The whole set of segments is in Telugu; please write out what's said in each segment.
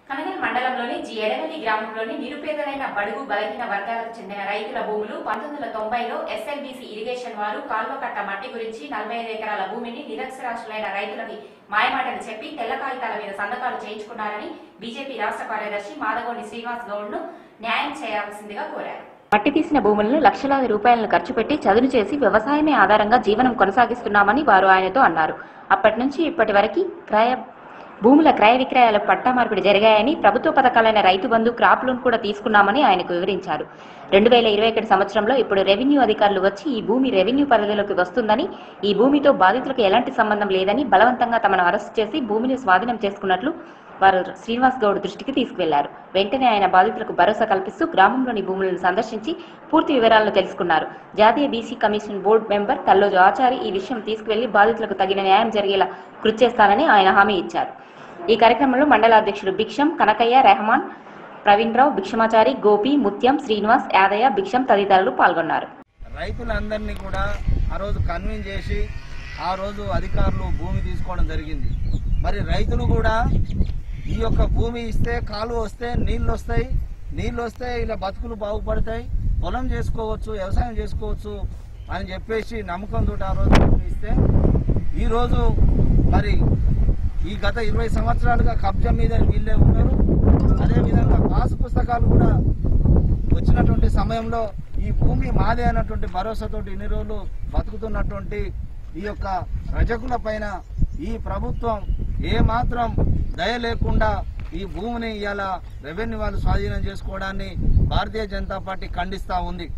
కనగల్ మండలంలోని జి ఎడవెల్లి గ్రామంలోని నిరుపేదలైన బడుగు బలహీన వర్గాలకు చెందిన రైతుల భూములు పంతొమ్మిది వందల తొంభైలో ఎస్ఎల్బీసీ ఇరిగేషన్ వారు కాల్వకట్ట మట్టి గురించి నలభై ఐదు ఎకరాల భూమిని నిరక్షరాస్యులైన రైతులకి మాయమాటలు చెప్పి తెల్ల కాగితాల మీద సంతకాలు చేయించుకున్నారని బీజేపీ రాష్ట్ర కార్యదర్శి మాదగోని శ్రీనివాస్ గౌడ్ ను న్యాయం చేయాల్సిందిగా కోరారు మట్టి తీసిన భూములను లక్షలాది రూపాయలను ఖర్చు పెట్టి చదును చేసి వ్యవసాయమే ఆధారంగా జీవనం కొనసాగిస్తున్నామని వారు ఆయనతో అన్నారు అప్పటి నుంచి ఇప్పటి వరకు క్రయ భూముల క్రయ విక్రయాల పట్టా మార్పిడి జరిగాయని ప్రభుత్వ పథకాలైన రైతు బంధు క్రాప్ లోన్ కూడా తీసుకున్నామని ఆయనకు వివరించారు రెండు వేల ఇరవై ఒకటి సంవత్సరంలో ఇప్పుడు రెవెన్యూ అధికారులు వచ్చి ఈ భూమి రెవెన్యూ పరిధిలోకి వస్తుందని ఈ భూమితో బాధితులకు ఎలాంటి సంబంధం లేదని బలవంతంగా తమను అరెస్ట్ చేసి భూమిని స్వాధీనం చేసుకున్నట్లు వారు శ్రీనివాస్ గౌడ్ దృష్టికి తీసుకువెళ్లారు వెంటనే ఆయన బాధితులకు భరోసా కల్పిస్తూ గ్రామంలోని భూములను సందర్శించి పూర్తి వివరాలను తెలుసుకున్నారు జాతీయ BC commission board member Kalloju Achari ఈ విషయం తీసుకువెళ్లి బాధితులకు తగిన న్యాయం జరిగేలా కృషి చేస్తానని ఆయన హామీ ఇచ్చారు ఈ కార్యక్రమంలో మండల అధ్యక్షుడు భిక్షం కనకయ్య రెహమాన్ ప్రవీణ్ రావు భిక్షమాచారి గోపి ముత్యం శ్రీనివాస్ యాదయ్య భిక్షం తదితరులు పాల్గొన్నారు రైతులందరినీ కూడా ఆ రోజు కన్విన్స్ చేసి ఆ రోజు అధికారులు భూమి తీసుకోవడం జరిగింది మరి రైతులు కూడా ఈ యొక్క భూమి ఇస్తే కాలువ వస్తే నీళ్ళు వస్తాయి నీళ్ళు వస్తే ఇలా బతుకులు బాగుపడతాయి పొలం చేసుకోవచ్చు వ్యవసాయం చేసుకోవచ్చు అని చెప్పేసి నమ్మకంతో ఆ రోజు భూమి ఇస్తే ఈరోజు మరి ఈ గత ఇరవై సంవత్సరాలుగా కబ్జా మీద వీళ్ళే ఉన్నారు అదేవిధంగా పాసు పుస్తకాలు కూడా వచ్చినటువంటి సమయంలో ఈ భూమి మాదే అన్నటువంటి భరోసాతోటి ఇన్ని రోజులు బతుకుతున్నటువంటి ఈ యొక్క రజకుల పైన ఈ ప్రభుత్వం ఏ మాత్రం దయ లేకుండా ఈ భూమిని ఇవాళ రెవెన్యూ వాళ్ళు స్వాధీనం చేసుకోవడాన్ని భారతీయ జనతా పార్టీ ఖండిస్తా ఉంది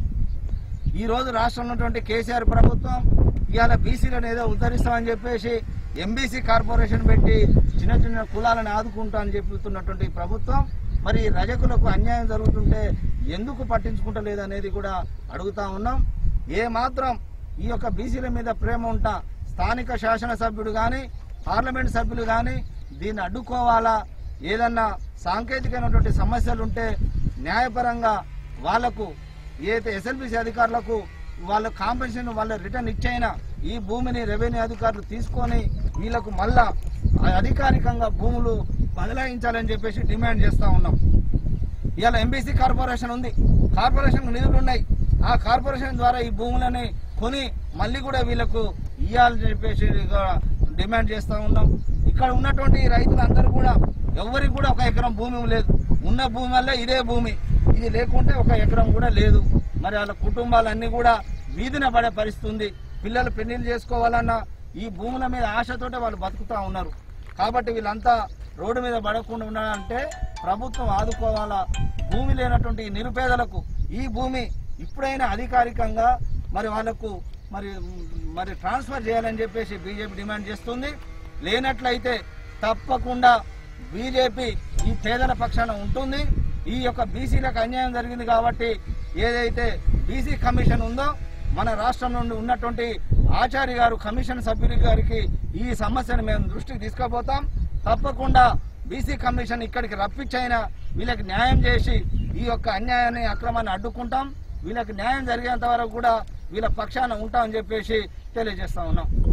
ఈ రోజు రాష్ట్రంలో ఉన్నటువంటి కేసీఆర్ ప్రభుత్వం ఇవాళ బీసీలను ఏదో ఉద్ధరిస్తామని చెప్పేసి ఎంబీసీ కార్పొరేషన్ పెట్టి చిన్న చిన్న కులాలను ఆదుకుంటా అని చెప్తున్నటువంటి ప్రభుత్వం మరి రజకులకు అన్యాయం జరుగుతుంటే ఎందుకు పట్టించుకుంటలేదు అనేది కూడా అడుగుతా ఉన్నాం ఏ మాత్రం ఈ యొక్క బీసీల మీద ప్రేమ ఉంటా స్థానిక శాసనసభ్యుడు కానీ పార్లమెంట్ సభ్యులు కానీ దీన్ని అడ్డుకోవాలా ఏదన్నా సాంకేతికమైనటువంటి సమస్యలు ఉంటే న్యాయపరంగా వాళ్లకు ఏదైతే ఎస్ఎల్బిసి అధికారులకు వాళ్ళ కాంపెన్సేషన్ వాళ్ళ రిటర్న్ ఇచ్చైనా ఈ భూమిని రెవెన్యూ అధికారులు తీసుకొని వీళ్ళకు మళ్ళా అధికారికంగా భూములు బదలాయించాలని చెప్పేసి డిమాండ్ చేస్తా ఉన్నాం ఇవాళ ఎంబీసీ కార్పొరేషన్ ఉంది కార్పొరేషన్ నిధులు ఉన్నాయి ఆ కార్పొరేషన్ ద్వారా ఈ భూములని కొని మళ్ళీ కూడా వీళ్ళకు ఇవ్వాలని చెప్పేసి కూడా డిమాండ్ చేస్తా ఉన్నాం ఇక్కడ ఉన్నటువంటి రైతులందరూ కూడా ఎవరికి కూడా ఒక ఎకరం భూమి లేదు ఉన్న భూమి వల్ల ఇదే భూమి ఇది లేకుంటే ఒక ఎకరం కూడా లేదు మరి వాళ్ళ కుటుంబాలన్నీ కూడా వీధిన పడే పరిస్థితి ఉంది పిల్లలు పెళ్లిళ్ళు చేసుకోవాలన్నా ఈ భూముల మీద ఆశతోటే వాళ్ళు బతుకుతా ఉన్నారు కాబట్టి వీళ్ళంతా రోడ్డు మీద పడకుండా ఉండాలంటే ప్రభుత్వం ఆదుకోవాలా భూమి లేనటువంటి ఈ నిరుపేదలకు ఈ భూమి ఇప్పుడైనా అధికారికంగా మరి వాళ్ళకు మరి మరి ట్రాన్స్ఫర్ చేయాలని చెప్పేసి బీజేపీ డిమాండ్ చేస్తుంది లేనట్లయితే తప్పకుండా బీజేపీ ఈ పేదల పక్షాన ఉంటుంది ఈ యొక్క బీసీలకు అన్యాయం జరిగింది కాబట్టి ఏదైతే బీసీ కమిషన్ ఉందో మన రాష్ట్రం నుండి ఉన్నటువంటి ఆచార్య గారు కమిషన్ సభ్యుడి గారికి ఈ సమస్యను మేము దృష్టికి తీసుకుపోతాం తప్పకుండా బీసీ కమిషన్ ఇక్కడికి రప్పించైనా వీళ్ళకి న్యాయం చేసి ఈ యొక్క అన్యాయాన్ని అక్రమాన్ని అడ్డుకుంటాం వీళ్ళకి న్యాయం జరిగేంత వరకు కూడా వీళ్ళ పక్షాన ఉంటామని చెప్పేసి తెలియజేస్తా ఉన్నాం